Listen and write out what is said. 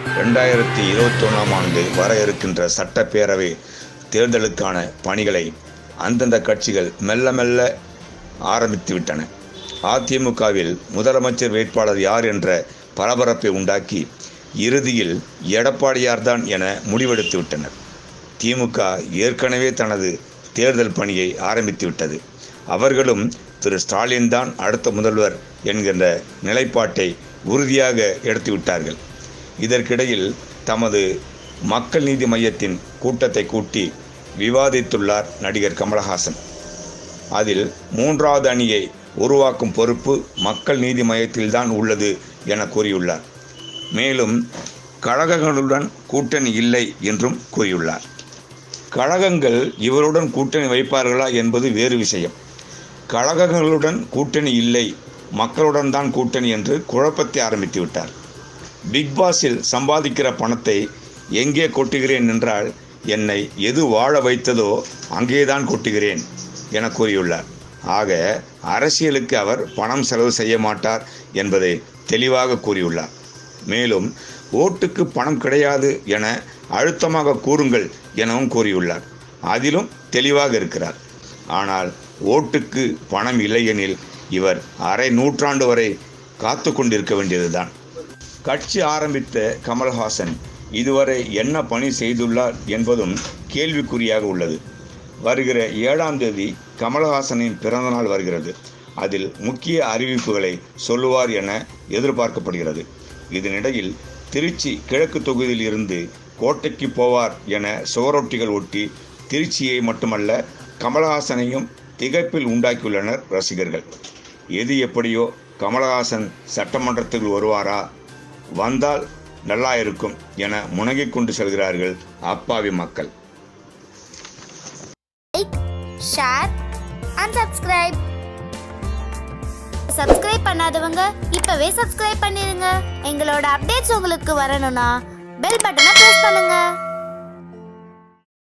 ரெண்டாயிரத்தி இருபத்தொன்னாம் ஆண்டு வர இருக்கின்ற சட்டப்பேரவை தேர்தலுக்கான பணிகளை அந்தந்த கட்சிகள் மெல்ல மெல்ல ஆரம்பித்து விட்டன அதிமுகவில் முதலமைச்சர் வேட்பாளர் யார் என்ற பரபரப்பை உண்டாக்கி இறுதியில் எடப்பாடியார்தான் என முடிவெடுத்து விட்டனர் திமுக ஏற்கனவே தனது தேர்தல் பணியை ஆரம்பித்து விட்டது அவர்களும் திரு ஸ்டாலின் தான் அடுத்த முதல்வர் என்கின்ற நிலைப்பாட்டை உறுதியாக எடுத்து விட்டார்கள் இதற்கிடையில் தமது மக்கள் நீதி மையத்தின் கூட்டத்தை கூட்டி விவாதித்துள்ளார் நடிகர் கமலஹாசன் அதில் மூன்றாவது அணியை உருவாக்கும் பொறுப்பு மக்கள் நீதி மையத்தில்தான் உள்ளது என கூறியுள்ளார் மேலும் கழகங்களுடன் கூட்டணி இல்லை என்றும் கூறியுள்ளார் கழகங்கள் இவருடன் கூட்டணி வைப்பார்களா என்பது வேறு விஷயம் கழகங்களுடன் கூட்டணி இல்லை மக்களுடன் தான் கூட்டணி என்று குழப்பத்தை ஆரம்பித்து விட்டார் பிக் பாஸில் சம்பாதிக்கிற பணத்தை எங்கே கொட்டுகிறேன் என்றால் என்னை எது வாழ வைத்ததோ அங்கேதான் கொட்டுகிறேன் என கூறியுள்ளார் ஆக அரசியலுக்கு அவர் பணம் செலவு செய்ய மாட்டார் என்பதை தெளிவாக கூறியுள்ளார் மேலும் ஓட்டுக்கு பணம் கிடையாது என அழுத்தமாக கூறுங்கள் எனவும் கூறியுள்ளார் அதிலும் தெளிவாக இருக்கிறார் ஆனால் ஓட்டுக்கு பணம் இல்லையெனில் இவர் அரை நூற்றாண்டு வரை காத்து கொண்டிருக்க வேண்டியதுதான் கட்சி ஆரம்பித்த கமல்ஹாசன் இதுவரை என்ன பணி செய்துள்ளார் என்பதும் கேள்விக்குறியாக உள்ளது வருகிற ஏழாம் தேதி கமல்ஹாசனின் பிறந்தநாள் வருகிறது அதில் முக்கிய அறிவிப்புகளை சொல்லுவார் என எதிர்பார்க்கப்படுகிறது இதனிடையில் திருச்சி கிழக்கு தொகுதியில் இருந்து கோட்டைக்கு போவார் என சுவரொட்டிகள் ஒட்டி திருச்சியை மட்டுமல்ல கமலஹாசனையும் திகைப்பில் உண்டாக்கியுள்ளனர் ரசிகர்கள் எது எப்படியோ கமலஹாசன் சட்டமன்றத்துக்கு வருவாரா வந்தால் நல்லா இருக்கும் என முனகிக் கொண்டு செல்கிறார்கள் அப்பாவி மக்கள் like share and subscribe subscribe பண்ணாதவங்க இப்பவே சப்ஸ்கிரைப் பண்ணிருங்க எங்களோட அப்டேட்ஸ் உங்களுக்கு வரணும்னா பெல் பட்டனை பிரஸ் பண்ணுங்க